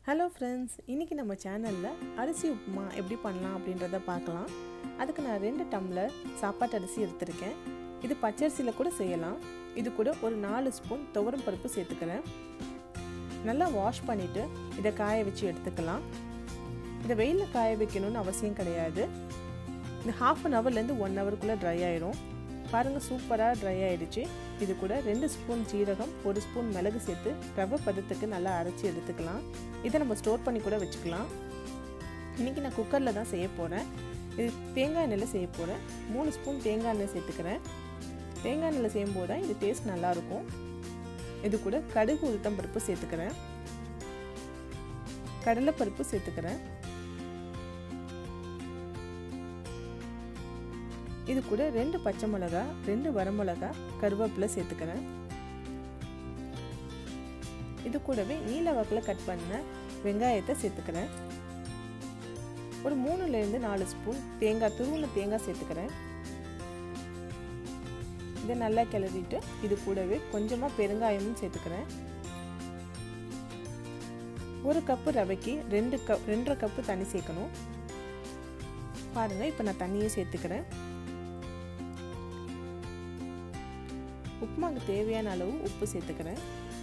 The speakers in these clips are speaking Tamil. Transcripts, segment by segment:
ஹலோ ஃப்ரெண்ட்ஸ் இன்றைக்கி நம்ம சேனலில் அரிசி உப்புமா எப்படி பண்ணலாம் அப்படின்றத பார்க்கலாம் அதுக்கு நான் ரெண்டு டம்ளர் சாப்பாட்டு அரிசி எடுத்திருக்கேன் இது பச்சரிசியில் கூட செய்யலாம் இது கூட ஒரு நாலு ஸ்பூன் துவரம் பருப்பு சேர்த்துக்கிறேன் நல்லா வாஷ் பண்ணிவிட்டு இதை காய வச்சு எடுத்துக்கலாம் இதை வெயிலில் காய வைக்கணும்னு அவசியம் கிடையாது இந்த ஹாஃப் அன் ஹவர்லேருந்து ஒன் ஹவருக்குள்ளே ட்ரை ஆயிரும் பாருங்கள் சூப்பராக ட்ரை ஆகிடுச்சு இது கூட ரெண்டு ஸ்பூன் ஜீரகம் ஒரு ஸ்பூன் மிளகு சேர்த்து ரவை பதத்துக்கு நல்லா அரைச்சி எடுத்துக்கலாம் இதை நம்ம ஸ்டோர் பண்ணி கூட வச்சுக்கலாம் இன்றைக்கி நான் குக்கரில் தான் செய்ய போகிறேன் இது தேங்காய் எண்ணெயில் செய்ய போகிறேன் மூணு ஸ்பூன் தேங்காய் எண்ணெய் சேர்த்துக்கிறேன் தேங்காய் எண்ணெயில் செய்யும்போது தான் இது டேஸ்ட் நல்லாயிருக்கும் இது கூட கடுகு உளுத்தம் பருப்பு சேர்த்துக்கிறேன் கடலைப்பருப்பு சேர்த்துக்கிறேன் இது கூட ரெண்டு பச்சை மிளகா ரெண்டு வரமிளகா கருவேப்பிலை சேர்த்துக்கிறேன் இது கூடவே நீல வாக்கில் கட் பண்ண வெங்காயத்தை சேர்த்துக்கிறேன் ஒரு மூணுலேருந்து நாலு ஸ்பூன் தேங்காய் துருவின தேங்காய் சேர்த்துக்கிறேன் இதை நல்லா கிளறிட்டு இது கூடவே கொஞ்சமாக பெருங்காயமும் சேர்த்துக்கிறேன் ஒரு கப்பு ரவைக்கு ரெண்டு கப் ரெண்டரை கப்பு தண்ணி சேர்க்கணும் பாருங்கள் இப்போ நான் தண்ணியும் சேர்த்துக்கிறேன் உப்புமாவுக்கு தேவையான அளவு உப்பு சேர்த்துக்கிறேன்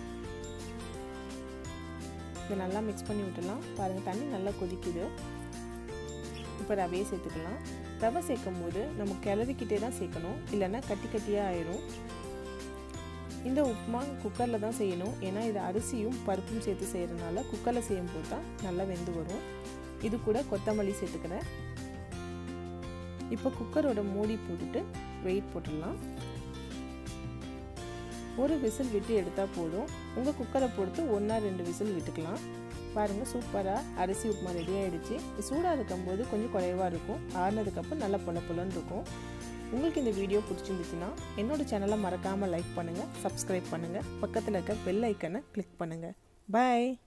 இதை நல்லா மிக்ஸ் பண்ணி விட்டுலாம் பாருங்கள் தண்ணி நல்லா கொதிக்குது இப்போ ரவையை சேர்த்துக்கலாம் ரவை சேர்க்கும் போது நம்ம கிளறிக்கிட்டே தான் சேர்க்கணும் இல்லைன்னா கட்டி கட்டியாக ஆயிரும் இந்த உப்புமா குக்கரில் தான் செய்யணும் ஏன்னா இது அரிசியும் பருப்பும் சேர்த்து செய்கிறனால குக்கரில் செய்யும் போது தான் நல்லா வெந்து வரும் இது கூட கொத்தமல்லி சேர்த்துக்கிறேன் இப்போ குக்கரோட மூடி போட்டுட்டு வெயிட் போட்டுடலாம் ஒரு விசில் விட்டு எடுத்தால் போதும் உங்கள் குக்கரை பொறுத்து ஒன்றா ரெண்டு விசில் விட்டுக்கலாம் பாருங்கள் சூப்பராக அரிசி உப்புமா ரெடி ஆகிடுச்சு சூடாக இருக்கும்போது கொஞ்சம் குறைவாக இருக்கும் ஆறுனதுக்கப்புறம் நல்லா பொல பொலன்னு இருக்கும் உங்களுக்கு இந்த வீடியோ பிடிச்சிருந்துச்சுன்னா என்னோடய சேனலை மறக்காமல் லைக் பண்ணுங்கள் சப்ஸ்கிரைப் பண்ணுங்கள் பக்கத்தில் இருக்க பெல் ஐக்கனை கிளிக் பண்ணுங்கள் பாய்